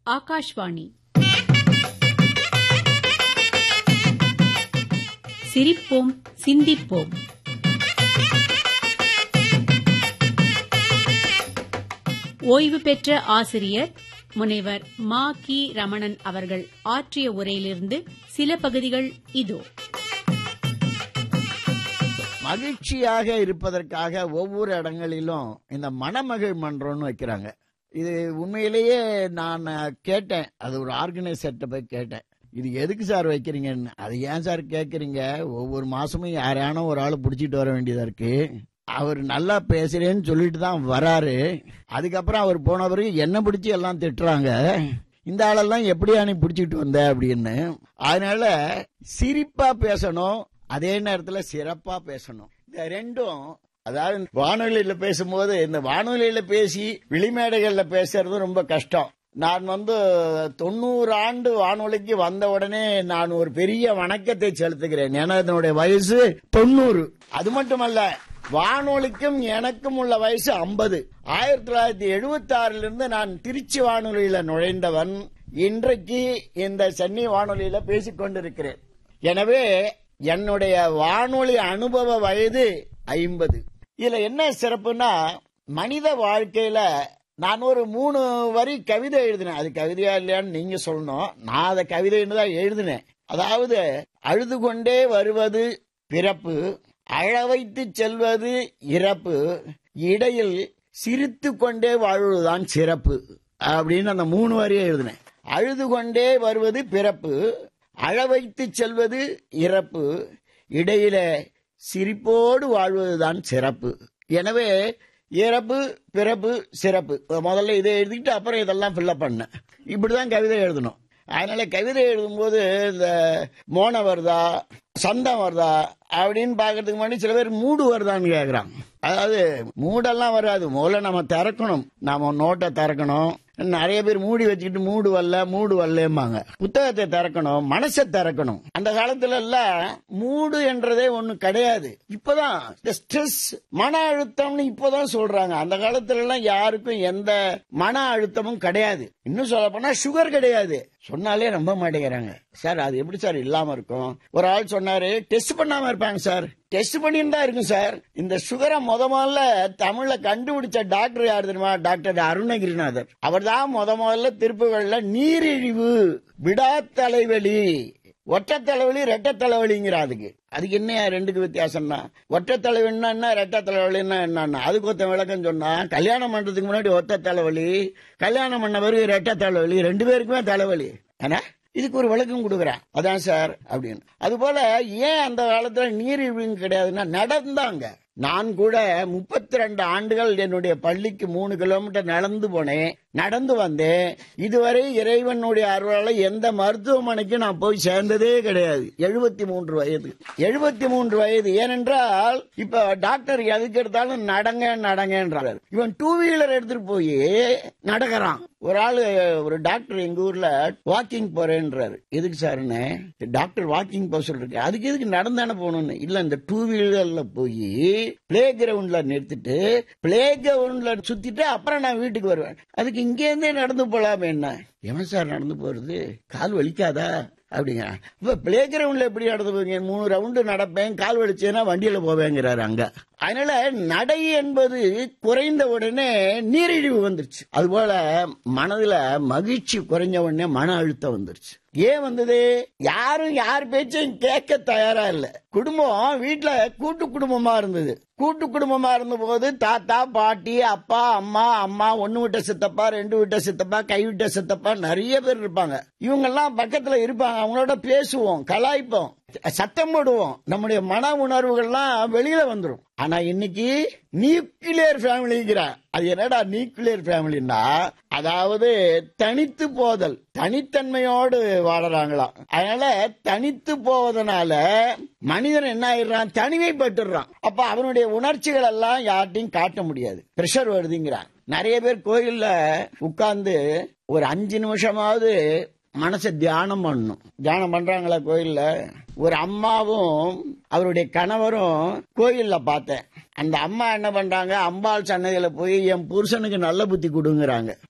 ஆகாஷ்வாணி சிரிப்போம் சிந்திப்போம் ஓய்வு பெற்ற ஆசிரியர் முனைவர் மா கி ரமணன் அவர்கள் ஆற்றிய உரையிலிருந்து சில பகுதிகள் இதோ மகிழ்ச்சியாக இருப்பதற்காக ஒவ்வொரு இடங்களிலும் இந்த மணமகிழ் மன்றம்னு வைக்கிறாங்க இது உண்மையிலேயே நான் கேட்டேன் அது ஒரு ஆர்கனைசர்கிட்ட போய் கேட்டேன் இது எதுக்கு சார் வைக்கிறீங்கன்னு அது ஏன் சார் கேட்குறீங்க ஒவ்வொரு மாசமும் யாரையான ஒரு ஆள் பிடிச்சிட்டு வர வேண்டியதா இருக்கு அவர் நல்லா பேசுறேன்னு சொல்லிட்டு தான் வராரு அதுக்கப்புறம் அவர் போன பிறகு என்ன பிடிச்சி எல்லாம் திட்டுறாங்க இந்த ஆளெல்லாம் எப்படியா நீ பிடிச்சிட்டு வந்த அப்படின்னு அதனால சிரிப்பா பேசணும் அதே நேரத்துல சிறப்பா பேசணும் இந்த ரெண்டும் அதாவது வானொலியில பேசும்போது இந்த வானொலியில பேசி விளிமேடைகள்ல பேசுறது ரொம்ப கஷ்டம் நான் வந்து தொண்ணூறு ஆண்டு வானொலிக்கு வந்த உடனே நான் ஒரு பெரிய வணக்கத்தை செலுத்துகிறேன் ஏன்னா என்னுடைய வயசு தொண்ணூறு அது மட்டுமல்ல வானொலிக்கும் எனக்கும் உள்ள வயசு ஐம்பது ஆயிரத்தி தொள்ளாயிரத்தி எழுபத்தி ஆறுல இருந்து நான் திருச்சி வானொலியில நுழைந்தவன் இன்றைக்கு இந்த சென்னை வானொலியில பேசிக் கொண்டிருக்கிறேன் எனவே என்னுடைய வானொலி அனுபவ வயது ஐம்பது இதுல என்ன சிறப்புன்னா மனித வாழ்க்கையில நான் ஒரு மூணு வரி கவிதை எழுதினேன் அது கவிதையா இல்லையான்னு நீங்க சொல்லணும் நான் அதை கவிதைன்னு தான் எழுதினேன் அதாவது அழுது கொண்டே வருவது பிறப்பு அழ வைத்து செல்வது இறப்பு இடையில் சிரித்து கொண்டே வாழ்வதுதான் சிறப்பு அப்படின்னு அந்த மூணு வரியை எழுதினேன் அழுது கொண்டே வருவது பிறப்பு அழ வைத்து செல்வது இறப்பு இடையில சிரிப்போடு வாழ்வதுதான் சிறப்பு எனவே இறப்பு பிறப்பு சிறப்பு முதல்ல இதை எழுதிக்கிட்டு அப்புறம் இதெல்லாம் ஃபில்லப் பண்ணேன் இப்படிதான் கவிதை எழுதணும் அதனால கவிதை எழுதும்போது இந்த மோன வருதா சந்தம் வருதா அப்படின்னு பாக்கிறதுக்கு முன்னாடி சில பேர் மூடு வருதான்னு கேக்குறாங்க அதாவது மூடெல்லாம் வராது முதல்ல நம்ம திறக்கணும் நாம நோட்டை திறக்கணும் நிறைய பேர் மூடி வச்சுக்கிட்டு மூடு வரல மூடு வரலம்பாங்க புத்தகத்தை திறக்கணும் மனசை திறக்கணும் அந்த காலத்துல எல்லாம் மூடு என்றதே ஒண்ணு கிடையாது இப்பதான் இந்த ஸ்ட்ரெஸ் மன அழுத்தம்னு இப்பதான் சொல்றாங்க அந்த காலத்துல எல்லாம் யாருக்கும் எந்த மன அழுத்தமும் கிடையாது இன்னும் சொல்ல போனா சுகர் கிடையாது சொன்னாலே நம்ப மாட்டேங்கிறாங்க சார் அது எப்படி சார் இல்லாம இருக்கும் ஒரு ஆள் சொன்னாரு டெஸ்ட் பண்ணாம இருப்பாங்க சார் டெஸ்ட் பண்ணிட்டு தான் இருக்கும் சார் இந்த சுகரை முத முதல்ல தமிழ்ல கண்டுபிடிச்ச டாக்டர் யார் தெரியுமா டாக்டர் அருணகிரிநாதர் அவர் தான் முத முதல்ல திருப்புகள்ல நீரிழிவு விடா தலைவலி ஒற்றை தலைவலி ரெட்டை தலைவலிங்கிற அதுக்கு அதுக்கு என்ன ரெண்டுக்கு வித்தியாசம்னா ஒற்றை தலைவலின்னா என்ன ரெட்டை தலைவலின்னா என்னன்னா அதுக்கு ஒருத்த விளக்கம் சொன்னா கல்யாணம் பண்றதுக்கு முன்னாடி ஒற்றை தலைவலி கல்யாணம் பண்ண பிறகு ரெட்டை தலைவலி ரெண்டு பேருக்குமே தலைவலி ஏன்னா இதுக்கு ஒரு விளக்கம் கொடுக்குறேன் அதான் சார் அப்படின்னு அது போல ஏன் அந்த காலத்துல நீரிழிவு கிடையாதுன்னா நடந்தாங்க நான் கூட முப்பத்தி ரெண்டு ஆண்டுகள் என்னுடைய பள்ளிக்கு மூணு கிலோமீட்டர் நடந்து போனேன் நடந்து வந்தேன் இதுவரை இறைவனுடைய அருளால எந்த மருத்துவமனைக்கும் நான் போய் சேர்ந்ததே கிடையாது எழுபத்தி மூன்று வயது எழுபத்தி மூன்று வயது ஏனென்றால் இப்ப டாக்டர் எதுக்கு எடுத்தாலும் நடங்க நடங்கன்றாரு இவன் டூ வீலர் எடுத்துட்டு போய் நடக்கிறான் ஒரு ஆளு ஒரு டாக்டர் எங்க ஊர்ல வாக்கிங் போறேன்றாரு எதுக்கு சார்னு டாக்டர் வாக்கிங் போக சொல்லிருக்கு அதுக்கு எதுக்கு நடந்தானே போகணும்னு இல்ல இந்த டூ வீலர்ல போய் பிளே கிரவுண்ட்ல நிறுத்திட்டு பிளே கிரவுண்ட்ல சுத்திட்டு அப்புறம் நான் வீட்டுக்கு வருவேன் அதுக்கு இங்க இருந்தே நடந்து போலாமே என்ன எவன் சார் நடந்து போறது கால் வலிக்காதா அப்படிங்கிறான் இப்ப பிளே கிரவுண்ட்ல எப்படி நடந்து போவீங்க மூணு ரவுண்டு நடப்பேன் கால் வலிச்சேன்னா வண்டியில போவேங்கிறாரு அங்க அதனால நடை என்பது குறைந்த உடனே நீரிழிவு வந்துருச்சு அதுபோல மனதுல மகிழ்ச்சி குறைஞ்ச உடனே மன அழுத்தம் வந்துருச்சு ஏன் வந்தது யாரும் யார் பேச்சையும் கேட்க தயாரா இல்ல குடும்பம் வீட்டுல கூட்டு குடும்பமா இருந்தது கூட்டு குடும்பமா இருந்த போது தாத்தா பாட்டி அப்பா அம்மா அம்மா ஒன்னு விட்ட சித்தப்பா ரெண்டு விட்ட சித்தப்பா கை விட்ட சித்தப்பா நிறைய பேர் இருப்பாங்க இவங்க எல்லாம் பக்கத்துல இருப்பாங்க அவங்களோட பேசுவோம் கலாய்ப்போம் சத்தம் போடுவோம் நம்முடைய மன உணர்வுகள்லாம் வெளியில வந்துடும் ஆனா இன்னைக்கு நியூக்ளியர் ஃபேமிலிங்கிற அது என்னடா நியூக்ளியர் ஃபேமிலின்னா அதாவது தனித்து போதல் தனித்தன்மையோடு வாழறாங்களாம் அதனால தனித்து போவதனால மனிதன் என்ன ஆயிடுறான் தனிமைப்பட்டுறான் அப்ப அவனுடைய உணர்ச்சிகள் எல்லாம் யார்ட்டையும் காட்ட முடியாது பிரஷர் வருதுங்கிறான் நிறைய பேர் கோயில்ல உட்கார்ந்து ஒரு அஞ்சு நிமிஷமாவது மனசை தியானம் பண்ணணும் தியானம் பண்றாங்களா கோயில்ல ஒரு அம்மாவும் அவருடைய கணவரும் கோயில்ல பார்த்தேன் அந்த அம்மா என்ன பண்றாங்க அம்பாள் சன்னதியில போய் என் புருஷனுக்கு நல்ல புத்தி கொடுங்கறாங்க